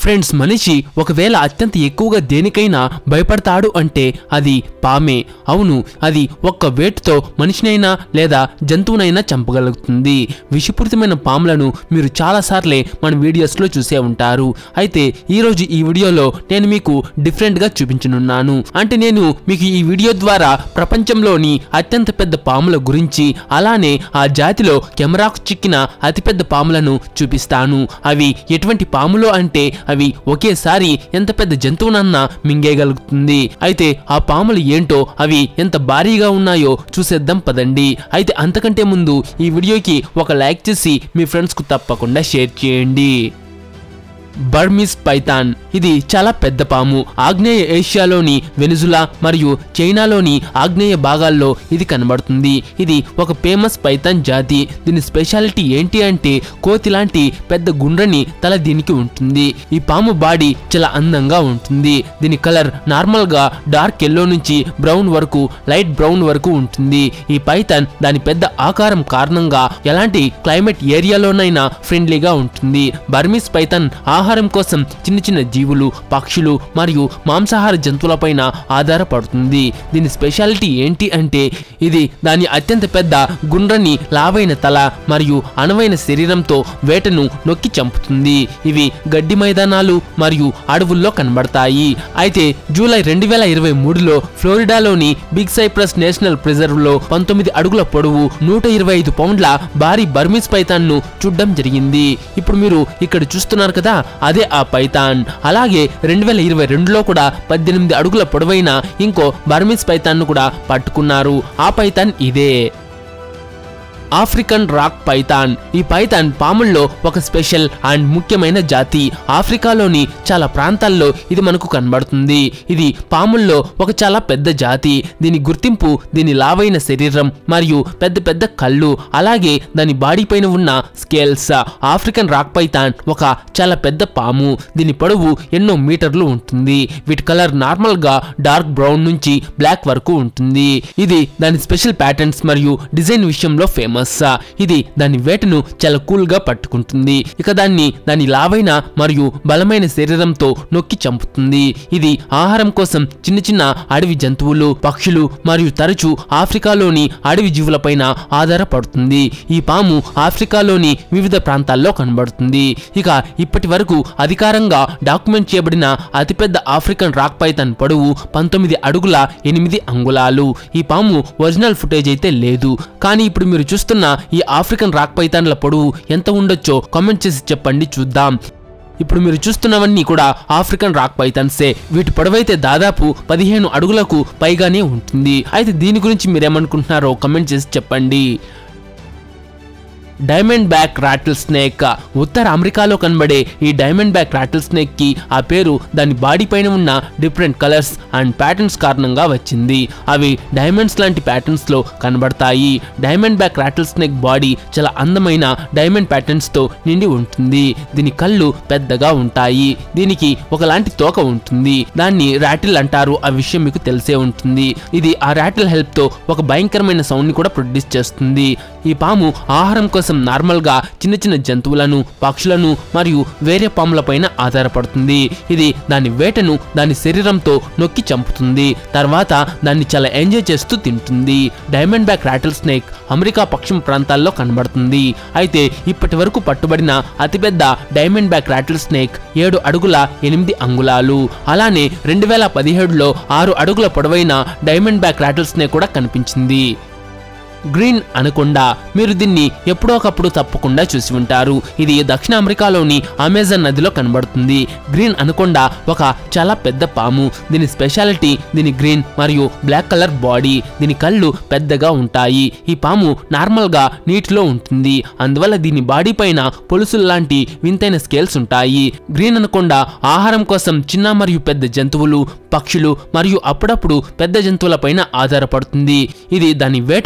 friends మనిషి ఒకవేళ అత్యంత ఎక్కువగా దేనికైనా భయపడతాడు అంటే అది పామే అవును అది ఒక్క వేటుతో మనిషినైనా లేదా జంతువునైనా చంపగలుగుతుంది విషపూరితమైన పాములను మీరు చాలాసార్లే మన వీడియోస్లో చూసే ఉంటారు అయితే ఈరోజు ఈ వీడియోలో నేను మీకు డిఫరెంట్గా చూపించనున్నాను అంటే నేను మీకు ఈ వీడియో ద్వారా ప్రపంచంలోని అత్యంత పెద్ద పాముల గురించి అలానే ఆ జాతిలో కెమెరాకు చిక్కిన అతిపెద్ద పాములను చూపిస్తాను అవి ఎటువంటి పాములు అంటే అవి ఒకేసారి ఎంత పెద్ద జంతువునన్నా మింగేయగలుగుతుంది అయితే ఆ పాములు ఏంటో అవి ఎంత భారీగా ఉన్నాయో చూసేద్దాం పదండి అయితే అంతకంటే ముందు ఈ వీడియోకి ఒక లైక్ చేసి మీ ఫ్రెండ్స్కు తప్పకుండా షేర్ చేయండి బర్మిస్ పైథాన్ ఇది చాలా పెద్ద పాము ఆగ్నేయ ఏషియాలోని వెనుజులా మరియు చైనాలోని ఆగ్నేయ భాగాల్లో ఇది కనబడుతుంది ఇది ఒక ఫేమస్ పైథాన్ జాతి దీని స్పెషాలిటీ ఏంటి అంటే కోతి లాంటి పెద్ద గుండ్రని తల దీనికి ఉంటుంది ఈ పాము బాడీ చాలా అందంగా ఉంటుంది దీని కలర్ నార్మల్ గా డార్క్ ఎల్లో నుంచి బ్రౌన్ వరకు లైట్ బ్రౌన్ వరకు ఉంటుంది ఈ పైథాన్ దాని పెద్ద ఆకారం కారణంగా ఎలాంటి క్లైమేట్ ఏరియాలోనైనా ఫ్రెండ్లీగా ఉంటుంది బర్మిస్ పైథాన్ ఆహారం కోసం చిన్న చిన్న జీవులు పక్షులు మరియు మాంసాహార జంతువులపైన ఆధారపడుతుంది దీని స్పెషాలిటీ ఏంటి అంటే ఇది దాని అత్యంత పెద్ద గుండ్రని లావైన తల మరియు అనువైన శరీరంతో వేటను నొక్కి చంపుతుంది ఇవి గడ్డి మైదానాలు మరియు అడవుల్లో కనబడతాయి అయితే జూలై రెండు వేల ఇరవై మూడులో ఫ్లోరిడాలోని బిగ్ సైప్రస్ నేషనల్ ప్రిజర్వ్ లో పంతొమ్మిది అడుగుల పొడవు నూట ఇరవై ఐదు పౌండ్ల భారీ బర్మిస్ పైథాన్ ను చూడడం జరిగింది ఇప్పుడు మీరు ఇక్కడ చూస్తున్నారు కదా అదే ఆ పైథాన్ అలాగే రెండు వేల ఇరవై రెండులో కూడా పద్దెనిమిది అడుగుల పొడవైన ఇంకో బర్మిస్ పైథాన్ ను కూడా పట్టుకున్నారు ఆ పైథాన్ ఇదే ఆఫ్రికన్ రాక్ పైథాన్ ఈ పైథాన్ పాముల్లో ఒక స్పెషల్ అండ్ ముఖ్యమైన జాతి ఆఫ్రికాలోని చాలా ప్రాంతాల్లో ఇది మనకు కనబడుతుంది ఇది పాముల్లో ఒక చాలా పెద్ద జాతి దీని గుర్తింపు దీని లావైన శరీరం మరియు పెద్ద పెద్ద కళ్ళు అలాగే దాని బాడీ పైన ఉన్న స్కేల్స్ ఆఫ్రికన్ రాక్ పైథాన్ ఒక చాలా పెద్ద పాము దీని పొడవు ఎన్నో మీటర్లు ఉంటుంది వీటి కలర్ నార్మల్ గా డార్క్ బ్రౌన్ నుంచి బ్లాక్ వరకు ఉంటుంది ఇది దాని స్పెషల్ ప్యాటర్న్స్ మరియు డిజైన్ విషయంలో ఫేమస్ ఇది దాని వేటను చాలా కూల్ గా పట్టుకుంటుంది ఇక దాన్ని దాని లావైన మరియు బలమైన శరీరంతో నొక్కి చంపుతుంది ఇది ఆహారం కోసం చిన్న చిన్న అడవి జంతువులు పక్షులు మరియు తరచూ ఆఫ్రికాలోని అడవి జీవులపైన ఆధారపడుతుంది ఈ పాము ఆఫ్రికాలోని వివిధ ప్రాంతాల్లో కనబడుతుంది ఇక ఇప్పటి వరకు అధికారంగా డాక్యుమెంట్ చేయబడిన అతిపెద్ద ఆఫ్రికన్ రాక్ పైథాన్ పొడవు పంతొమ్మిది అడుగుల ఎనిమిది అంగుళాలు ఈ పాము ఒరిజినల్ ఫుటేజ్ అయితే లేదు కానీ ఇప్పుడు మీరు చూస్తున్న ఈ ఆఫ్రికన్ రాక్ పైథాన్ల పొడవు ఎంత ఉండొచ్చో కామెంట్ చేసి చెప్పండి చూద్దాం ఇప్పుడు మీరు చూస్తున్నవన్నీ కూడా ఆఫ్రికన్ రాక్ పైథాన్సే వీటి పొడవైతే దాదాపు పదిహేను అడుగులకు పైగానే ఉంటుంది అయితే దీని గురించి మీరేమనుకుంటున్నారో కామెంట్ చేసి చెప్పండి డైమండ్ బ్యాక్ రాటిల్ స్నేక్ ఉత్తర అమెరికాలో కనబడే ఈ డైమండ్ బ్యాక్ రాటిల్ స్నేక్ కి ఆ పేరు దాని బాడీ పైన ఉన్న డిఫరెంట్ కలర్స్ అండ్ ప్యాటర్న్స్ కారణంగా వచ్చింది అవి డైమండ్స్ లాంటి ప్యాటర్న్స్ లో కనబడతాయి diamondback rattlesnake body చాలా అందమైన డైమండ్ ప్యాటర్న్స్ తో నిండి ఉంటుంది దీని కళ్ళు పెద్దగా ఉంటాయి దీనికి ఒకలాంటి తోక ఉంటుంది దాన్ని రాటిల్ అంటారు ఆ విషయం మీకు తెలిసే ఉంటుంది ఇది ఆ రాటిల్ హెల్ప్ తో ఒక భయంకరమైన సౌండ్ ని కూడా ప్రొడ్యూస్ చేస్తుంది ఈ పాము ఆహారం కోసం నార్మల్ గా చిన్న చిన్న జంతువులను పక్షులను మరియు వేరే పాములపైన ఆధారపడుతుంది ఇది దాని వేటను దాని శరీరంతో నొక్కి చంపుతుంది తర్వాత దాన్ని చాలా ఎంజాయ్ చేస్తూ తింటుంది diamondback rattlesnake America పశ్చిమ ప్రాంతాల్లో కనబడుతుంది అయితే ఇప్పటి వరకు పట్టుబడిన అతిపెద్ద డైమండ్ బ్యాక్ రాటిల్ స్నేక్ ఏడు అడుగుల ఎనిమిది అంగుళాలు అలానే రెండు వేల పదిహేడులో ఆరు అడుగుల పొడవైన డైమండ్ బ్యాక్ రాటిల్ స్నేక్ కూడా కనిపించింది గ్రీన్ అనకొండా మీరు దీన్ని ఎప్పుడో ఒకప్పుడు తప్పకుండా చూసి ఉంటారు ఇది దక్షిణ అమెరికాలోని అమెజాన్ నదిలో కనబడుతుంది గ్రీన్ అనకొండా ఒక చాలా పెద్ద పాము దీని స్పెషాలిటీ దీని గ్రీన్ మరియు బ్లాక్ కలర్ బాడీ దీని కళ్ళు పెద్దగా ఉంటాయి ఈ పాము నార్మల్ గా నీటిలో ఉంటుంది అందువల్ల దీని బాడీ పైన పొలుసులు లాంటి వింతైన స్కేల్స్ ఉంటాయి గ్రీన్ అనకొండా ఆహారం కోసం చిన్న మరియు పెద్ద జంతువులు పక్షులు మరియు అప్పుడప్పుడు పెద్ద జంతువులపైన ఆధారపడుతుంది ఇది దాని వేటను తన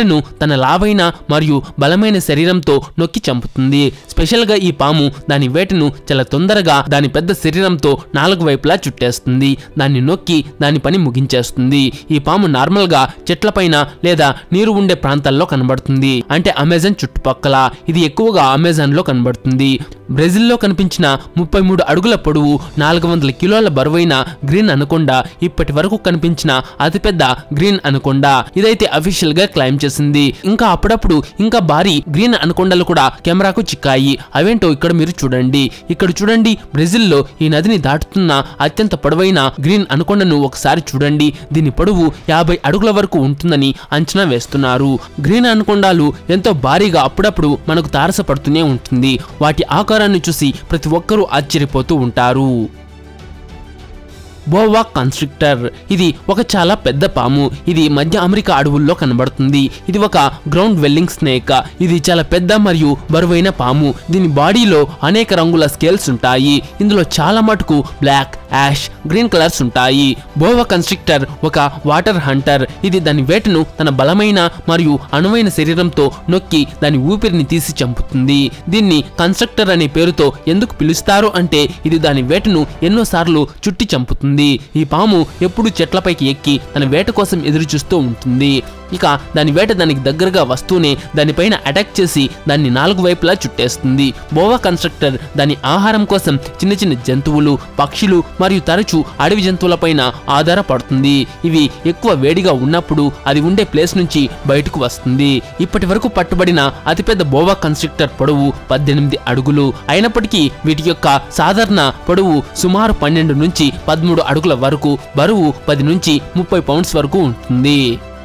తన లావైన మరియు బలమైన శరీరంతో నొక్కి చంపుతుంది స్పెషల్గా ఈ పాము దాని వేటను చాలా తొందరగా దాని పెద్ద శరీరంతో నాలుగు వైపులా చుట్టేస్తుంది దాన్ని నొక్కి దాని పని ముగించేస్తుంది ఈ పాము నార్మల్గా చెట్లపైన లేదా నీరు ఉండే ప్రాంతాల్లో కనబడుతుంది అంటే అమెజాన్ చుట్టుపక్కల ఇది ఎక్కువగా అమెజాన్ లో కనబడుతుంది బ్రెజిల్లో కనిపించిన ముప్పై మూడు అడుగుల పొడవు నాలుగు వందల కిలోల బరువైన గ్రీన్ అనకొండ ఇప్పటి వరకు కనిపించిన అతిపెద్ద గ్రీన్ అనకొండ ఇదైతే అఫీషియల్ గా క్లైమ్ చేసింది ఇంకా అప్పుడప్పుడు ఇంకా భారీ గ్రీన్ అనకొండలు కూడా కెమెరాకు చిక్కాయి అవేంటో ఇక్కడ మీరు చూడండి ఇక్కడ చూడండి బ్రెజిల్లో ఈ నదిని దాటుతున్న అత్యంత పొడవైన గ్రీన్ అనకొండను ఒకసారి చూడండి దీని పొడవు యాభై అడుగుల వరకు ఉంటుందని అంచనా వేస్తున్నారు గ్రీన్ అనకొండాలు ఎంతో భారీగా అప్పుడప్పుడు మనకు తారసపడుతూనే ఉంటుంది వాటి ఆకారాన్ని చూసి ప్రతి ఒక్కరూ ఆశ్చర్యపోతూ ఉంటారు బోవా కన్స్ట్రిక్టర్ ఇది ఒక చాలా పెద్ద పాము ఇది మధ్య అమెరికా అడవుల్లో కనబడుతుంది ఇది ఒక గ్రౌండ్ వెల్లింగ్ స్నేక్ ఇది చాలా పెద్ద మరియు బరువైన పాము దీని బాడీలో అనేక రంగుల స్కేల్స్ ఉంటాయి ఇందులో చాలా మటుకు బ్లాక్ యాష్ గ్రీన్ కలర్స్ ఉంటాయి బోవా కన్స్ట్రిక్టర్ ఒక వాటర్ హంటర్ ఇది దాని వేటను తన బలమైన మరియు అనువైన శరీరంతో నొక్కి దాని ఊపిరిని తీసి చంపుతుంది దీన్ని కన్స్ట్రక్టర్ అనే పేరుతో ఎందుకు పిలుస్తారు అంటే ఇది దాని వేటను ఎన్నోసార్లు చుట్టి చంపుతుంది ఈ పాము ఎప్పుడు చెట్లపైకి ఎక్కి తన వేట కోసం ఎదురు చూస్తూ ఉంటుంది ఇక దాని వేట దానికి దగ్గరగా వస్తూనే దానిపైన అటాక్ చేసి దాన్ని నాలుగు వైపులా చుట్టేస్తుంది బోవా కన్స్ట్రక్టర్ దాని ఆహారం కోసం చిన్న చిన్న జంతువులు పక్షులు మరియు తరచూ అడవి జంతువులపైన ఆధారపడుతుంది ఇవి ఎక్కువ వేడిగా ఉన్నప్పుడు అది ఉండే ప్లేస్ నుంచి బయటకు వస్తుంది ఇప్పటి వరకు పట్టుబడిన అతిపెద్ద బోవా కన్స్ట్రక్టర్ పొడవు పద్దెనిమిది అడుగులు అయినప్పటికీ వీటి యొక్క సాధారణ పొడవు సుమారు పన్నెండు నుంచి పదమూడు అడుగుల వరకు బరువు పది నుంచి ముప్పై పౌండ్స్ వరకు ఉంటుంది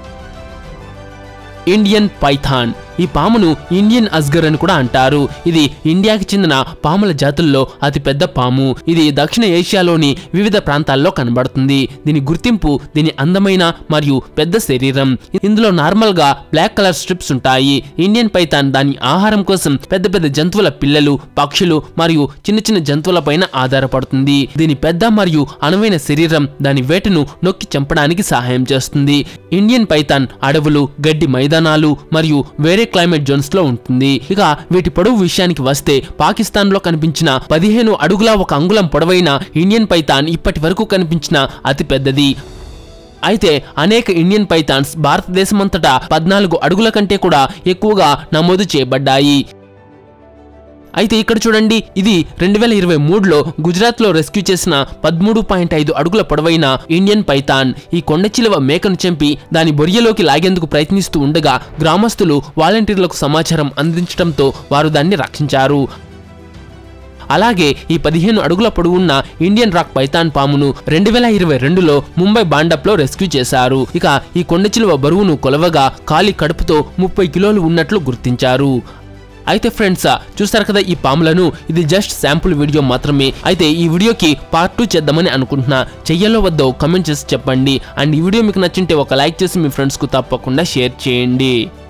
ఇండియన్ పైథాన్ ఈ పామును ఇండియన్ అస్గర్ అని కూడా అంటారు ఇది ఇండియాకి చెందిన పాముల జాతుల్లో అతి పెద్ద పాము ఇది దక్షిణ ఏషియాలోని వివిధ ప్రాంతాల్లో కనబడుతుంది దీని గుర్తింపు దీని అందమైన మరియు పెద్ద శరీరం ఇందులో నార్మల్ గా బ్లాక్ కలర్ స్ట్రిప్స్ ఉంటాయి ఇండియన్ పైథాన్ దాని ఆహారం కోసం పెద్ద పెద్ద జంతువుల పిల్లలు పక్షులు మరియు చిన్న చిన్న జంతువుల పైన ఆధారపడుతుంది దీని పెద్ద మరియు అనువైన శరీరం దాని వేటను నొక్కి చంపడానికి సహాయం చేస్తుంది ఇండియన్ పైథాన్ అడవులు గడ్డి మైదానాలు మరియు వేరే క్లైమేట్ జోన్స్ లో ఉంటుంది ఇక వీటి పొడవు విషయానికి వస్తే పాకిస్తాన్ లో కనిపించిన పదిహేను అడుగుల ఒక అంగుళం పొడవైన ఇండియన్ పైథాన్ ఇప్పటి వరకు కనిపించిన అతి పెద్దది అయితే అనేక ఇండియన్ పైథాన్స్ భారతదేశమంతటా పద్నాలుగు అడుగుల కంటే కూడా ఎక్కువగా నమోదు చేయబడ్డాయి అయితే ఇక్కడ చూడండి ఇది రెండు వేల ఇరవై మూడులో గుజరాత్లో రెస్క్యూ చేసిన పదమూడు పాయింట్ ఐదు అడుగుల పొడవైన ఇండియన్ పైథాన్ ఈ కొండ చిలువ మేకను చంపి దాని బొరియలోకి లాగేందుకు ప్రయత్నిస్తూ ఉండగా గ్రామస్తులు వాలంటీర్లకు సమాచారం అందించడంతో వారు దాన్ని రక్షించారు అలాగే ఈ పదిహేను అడుగుల పొడవున్న ఇండియన్ రాక్ పైథాన్ పామును రెండు వేల ఇరవై రెండులో ముంబై బాండప్లో రెస్క్యూ చేశారు ఇక ఈ కొండ చిలువ బరువును కొలవగా ఖాళీ కడుపుతో ముప్పై కిలోలు ఉన్నట్లు గుర్తించారు అయితే ఫ్రెండ్స్ చూస్తారు కదా ఈ పాములను ఇది జస్ట్ శాంపుల్ వీడియో మాత్రమే అయితే ఈ వీడియోకి పార్ట్ టూ చేద్దామని అనుకుంటున్నా చెయ్యాలో వద్దో కమెంట్ చేసి చెప్పండి అండ్ ఈ వీడియో మీకు నచ్చింటే ఒక లైక్ చేసి మీ ఫ్రెండ్స్కు తప్పకుండా షేర్ చేయండి